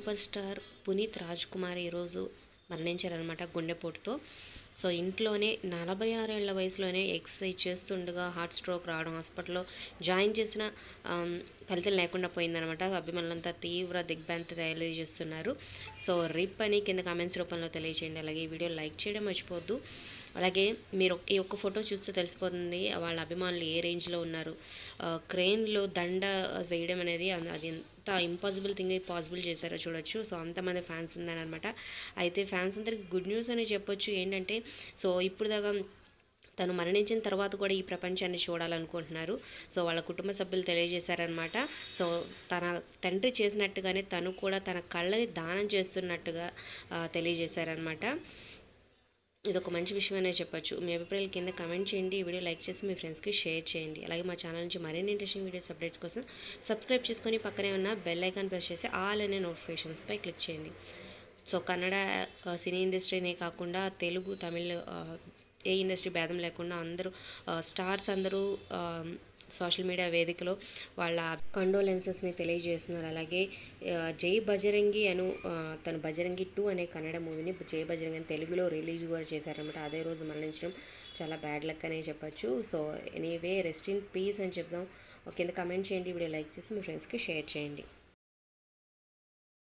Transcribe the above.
super star Puneeth Raj Kumar ఈరోజు మరణించారనమాట గుండెపోటుతో సో ఇంట్లోనే నలభై ఆరేళ్ల వయసులోనే ఎక్సర్సైజ్ చేస్తుండగా హార్ట్ స్ట్రోక్ రావడం హాస్పిటల్లో జాయిన్ చేసిన ఆమ్, ఫలితం లేకుండా పోయిందనమాట అభిమానులంతా తీవ్ర దిగ్భ్రాంతి తెలియజేస్తున్నారు సో రిప్ అని కింద కామెంట్స్ రూపంలో తెలియజేయండి అలాగే ఈ వీడియో లైక్ చేయడం మర్చిపోవద్దు అలాగే మీరు ఈ ఒక్క ఫోటో చూస్తే తెలిసిపోతుంది వాళ్ళ అభిమానులు ఏ రేంజ్లో ఉన్నారు ఆ, క్రెయిన్లో దండ వేయడం అనేది అన్- అది ఎంత ఇంపాసిబుల్ థింగ్ పాసిబుల్ చేశారో చూడొచ్చు సో అంతమంది ఫ్యాన్స్ ఉన్నారనమాట అయితే ఫ్యాన్స్ అందరికి గుడ్ న్యూస్ అని చెప్పొచ్చు ఏంటంటే సో ఇప్పుడు దాకా తను మరణించిన తర్వాత కూడా ఈ ప్రపంచాన్ని చూడాలనుకుంటున్నారు సో వాళ్ళ కుటుంబ సభ్యులు తెలియజేశారనమాట సో తన తండ్రి చేసినట్టుగానే తను కూడా తన కళ్ళని దానం చేస్తున్నట్టుగా ఆ, తెలియజేశారనమాట ఇది ఒక మంచి విషయం అనే చెప్పొచ్చు మీ అభిప్రాయాలు కింద కమెంట్ చేయండి ఈ వీడియో లైక్ చేసి మీ ఫ్రెండ్స్కి షేర్ చేయండి అలాగే మా ఛానల్ నుంచి మరిన్ని ఇంట్రెస్టింగ్ వీడియోస్ అప్డేట్స్ కోసం సబ్స్క్రైబ్ చేసుకొని పక్కనే ఉన్న బెల్ ఐకాన్ ప్రెస్ చేసి ఆల్ అనే నోటిఫికేషన్స్పై క్లిక్ చేయండి సో కన్నడ ఆ, సినీ ఇండస్ట్రీనే కాకుండా తెలుగు తమిళ్ ఆ, ఏ ఇండస్ట్రీ భేదం లేకుండా అందరూ ఆ, స్టార్స్ అందరూ ఆ, సోషల్ మీడియా వేదికలో వాళ్ళ కండోలెన్సెస్ని తెలియజేస్తున్నారు అలాగే ఆ, జై బజరంగి అను ఆ, తను బజరంగి టూ అనే కన్నడ మూవీని జై బజరంగి అని తెలుగులో రిలీజ్ కూడా చేశారనమాట అదే రోజు మరణించడం చాలా బ్యాడ్ లక్ అనే చెప్పొచ్చు so anyway rest in peace అని చెప్దాం కింద కమెంట్ చేయండి వీడియో లైక్ చేసి మీ ఫ్రెండ్స్కి షేర్ చేయండి